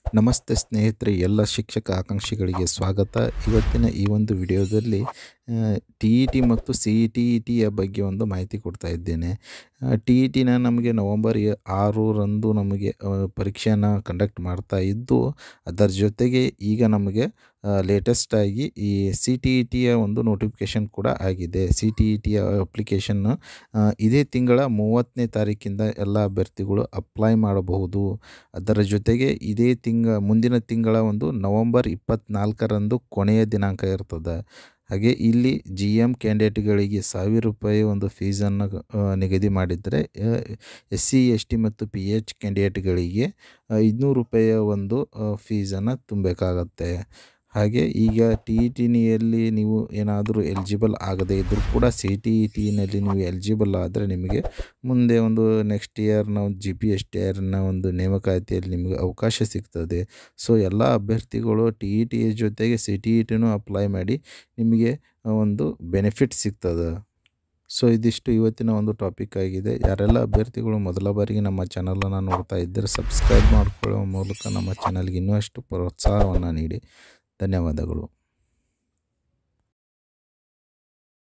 ನಮಸ್ತೆ ಸ್ನೇಹಿತರೆ ಎಲ್ಲ ಶಿಕ್ಷಕ ಆಕಾಂಕ್ಷಿಗಳಿಗೆ ಸ್ವಾಗತ ಇವತ್ತಿನ ಈ ಒಂದು ವಿಡಿಯೋದಲ್ಲಿ ಟಿ ಇ ಟಿ ಮತ್ತು ಸಿ ಇ ಟಿ ಇ ಟಿಯ ಬಗ್ಗೆ ಒಂದು ಮಾಹಿತಿ ಕೊಡ್ತಾ ಇದ್ದೇನೆ ಟಿ ಇ ಟಿನ ನಮಗೆ ನವಂಬರ್ ಎ ಆರರಂದು ನಮಗೆ ಪರೀಕ್ಷೆಯನ್ನು ಕಂಡಕ್ಟ್ ಮಾಡ್ತಾ ಇದ್ದು ಅದರ ಜೊತೆಗೆ ಈಗ ನಮಗೆ ಲೇಟೆಸ್ಟಾಗಿ ಈ ಸಿ ಟಿ ಇ ಟಿಯ ಒಂದು ನೋಟಿಫಿಕೇಷನ್ ಕೂಡ ಆಗಿದೆ ಸಿ ಟಿ ಇ ಟಿಯ ಅಪ್ಲಿಕೇಶನ್ನು ಇದೇ ತಿಂಗಳ ಮೂವತ್ತನೇ ತಾರೀಕಿಂದ ಎಲ್ಲ ಅಭ್ಯರ್ಥಿಗಳು ಅಪ್ಲೈ ಮಾಡಬಹುದು ಅದರ ಜೊತೆಗೆ ಇದೇ ತಿಂಗ ಮುಂದಿನ ತಿಂಗಳ ಒಂದು ನವಂಬರ್ ಇಪ್ಪತ್ತ್ನಾಲ್ಕರಂದು ಕೊನೆಯ ದಿನಾಂಕ ಇರ್ತದೆ ಹಾಗೆ ಇಲ್ಲಿ ಜಿ ಎಮ್ ಕ್ಯಾಂಡಿಡೇಟ್ಗಳಿಗೆ ಸಾವಿರ ರೂಪಾಯಿ ಒಂದು ಫೀಸನ್ನು ನಿಗದಿ ಮಾಡಿದರೆ ಎಸ್ ಸಿ ಎಸ್ ಟಿ ಮತ್ತು ಪಿ ಎಚ್ ಕ್ಯಾಂಡಿಡೇಟ್ಗಳಿಗೆ ಐದುನೂರು ರೂಪಾಯಿಯ ಒಂದು ಫೀಸನ್ನು ತುಂಬಬೇಕಾಗತ್ತೆ ಹಾಗೆ ಈಗ ಟಿ ಇ ಟಿನಿಯಲ್ಲಿ ನೀವು ಏನಾದರೂ ಎಲಿಜಿಬಲ್ ಆಗದೇ ಇದ್ದರೂ ಕೂಡ ಸಿ ಟಿ ಇ ಟಿನಲ್ಲಿ ನೀವು ಎಲಿಜಿಬಲ್ ಆದರೆ ನಿಮಗೆ ಮುಂದೆ ಒಂದು ನೆಕ್ಸ್ಟ್ ಇಯರ್ನ ಒಂದು ಜಿ ಪಿ ಎಸ್ ಟಿ ಆರ್ನ ಒಂದು ನೇಮಕಾತಿಯಲ್ಲಿ ನಿಮಗೆ ಅವಕಾಶ ಸಿಗ್ತದೆ ಸೊ ಎಲ್ಲ ಅಭ್ಯರ್ಥಿಗಳು ಟಿ ಇ ಟಿ ಜೊತೆಗೆ ಸಿ ಟಿ ಇ ಟಿನೂ ಅಪ್ಲೈ ಮಾಡಿ ನಿಮಗೆ ಒಂದು ಬೆನಿಫಿಟ್ ಸಿಗ್ತದೆ ಸೊ ಇದಿಷ್ಟು ಇವತ್ತಿನ ಒಂದು ಟಾಪಿಕ್ ಆಗಿದೆ ಯಾರೆಲ್ಲ ಅಭ್ಯರ್ಥಿಗಳು ಮೊದಲ ಬಾರಿಗೆ ನಮ್ಮ ಚಾನಲನ್ನು ನೋಡ್ತಾ ಇದ್ದರೆ ಸಬ್ಸ್ಕ್ರೈಬ್ ಮಾಡಿಕೊಳ್ಳುವ ಮೂಲಕ ನಮ್ಮ ಚಾನಲ್ಗೆ ಇನ್ನೂ ಅಷ್ಟು ಪ್ರೋತ್ಸಾಹವನ್ನು ನೀಡಿ ಧನ್ಯವಾದಗಳು